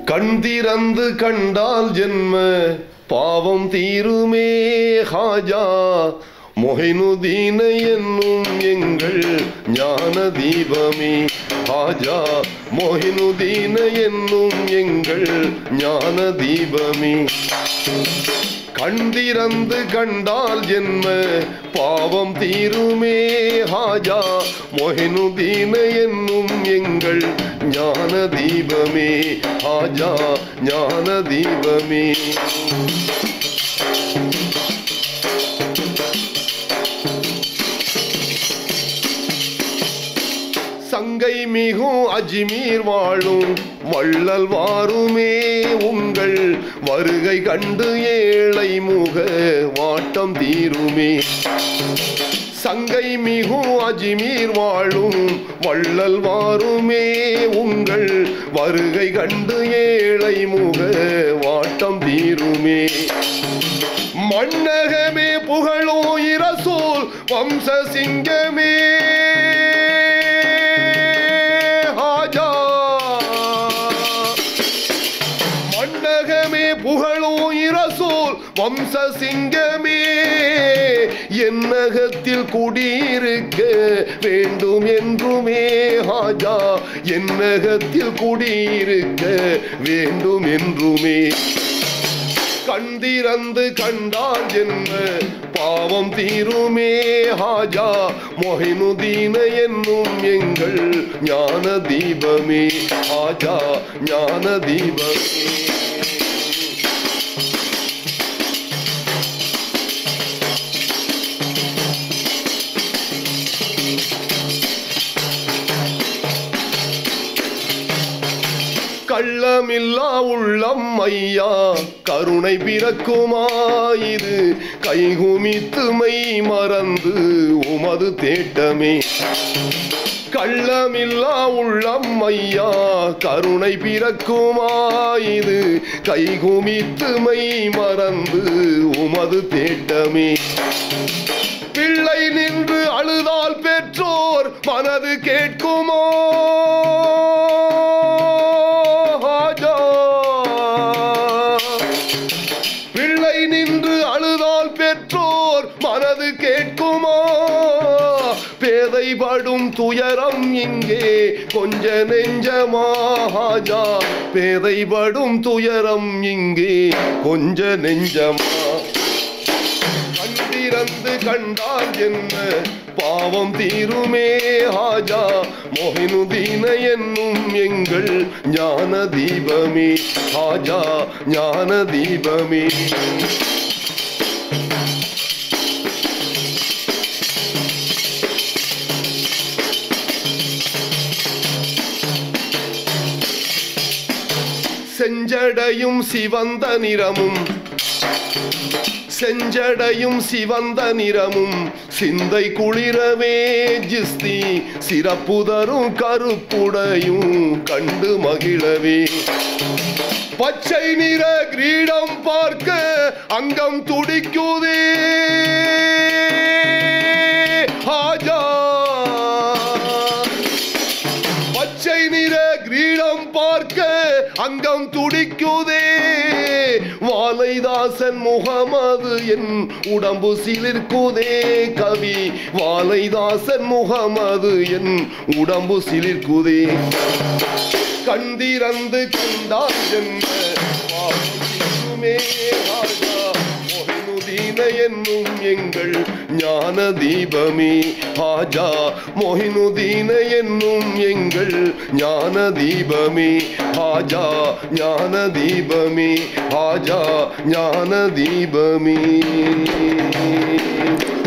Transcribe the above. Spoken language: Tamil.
கண் திறந்து கண்டால் ஜென்ம பாவம் தீருமே ஹாஜா மொஹினுதீன என்னும் எங்கள் ஞான தீபமே ஹாஜா மொஹினுதீன என்னும் எங்கள் ஞான தீபமே கண் திறந்து கண்டால் ஜென்ம பாவம் தீருமே ஹாஜா மொஹினுதீன என்னும் எங்கள் ஞான தீபமே ஹாஜா ஞான தீபமே சங்கை மிகும் அஜ்மீர் வாழும் வள்ளல் வாருமே உங்கள் வருகை கண்டு ஏழை முக வாட்டம் தீருமே சங்கை மிகும் அஜ்மீர் வாழும் வள்ளல் வாருமே உங்கள் வருகை கண்டு ஏழை முக வாட்டம் தீருமே மன்னகமே புகழோ இரசோல் வம்ச சிங்கமே ஹாஜா மன்னகமே புகழோ இரசோல் வம்ச சிங்கமே என்னகத்தில் குடியிருக்க வேண்டும் என்றுமே ஹாஜா என்னகத்தில் குடியிருக்க வேண்டும் என்றுமே கண்டிறந்து கண்டால் என்ன பாவம் தீருமே ஹாஜா மொஹினுதீன என்னும் எங்கள் ஞான தீபமே ஹாஜா ஞான தீபமே கள்ளமில்லா உள்ளம் ஐயா கருணை பிறக்குமாயிரு கைகுமித்து மெய் மறந்து உமது தேட்டமே கள்ளமில்லா உள்ளம் ஐயா கருணை பிறக்குமாயிரு கைகுமித்து மெய் மறந்து உமது தேட்டமே பிள்ளை நின்று அழுதால் பெற்றோர் மனது கேட்குமோ ஹாஜா பிள்ளை நின்று அழுதால் பெற்றோர் மனது கேட்குமா பேதை படும் துயரம் இங்கே கொஞ்ச நெஞ்சமா ஹாஜா பேதை படும் துயரம் இங்கே கொஞ்ச நெஞ்சமா கண்டிறந்து கண்டால் என்ன பாவம் தீருமே ஹாஜா மொஹினுதீன என்னும் எங்கள் ஞான தீபமே ஹாஜா ஞான தீபமே செஞ்சடையும் சிவந்த நிறமும் செஞ்சடையும் சிவந்த நிறமும் சிந்தை குளிரவே ஜிஸ்தி சிறப்புதரும் கருப்புடையும் கண்டு மகிழவே பச்சை நிற கிரீடம் பார்க்க அங்கம் துடிக்குதே ஹாஜா பச்சை நிற கிரீடம் பார்க்க அங்கம் துடிக்குதே வாலைதாசன் முகமது என் உடம்பு சிலிர்க்குதே கவி வாலைதாசன் முகமது என் உடம்பு சிலிர்க்குதே கண்டிறந்து கண்டால் என்ன பாவமே ராஜா மொஹினுதீன என்னும் எங்கள் ஞான தீபமே ஹாஜா மொஹினுதீன என்னும் எங்கள் ஞான தீபமே ஹாஜா ஞான தீபமே ஹாஜா ஞான தீபமே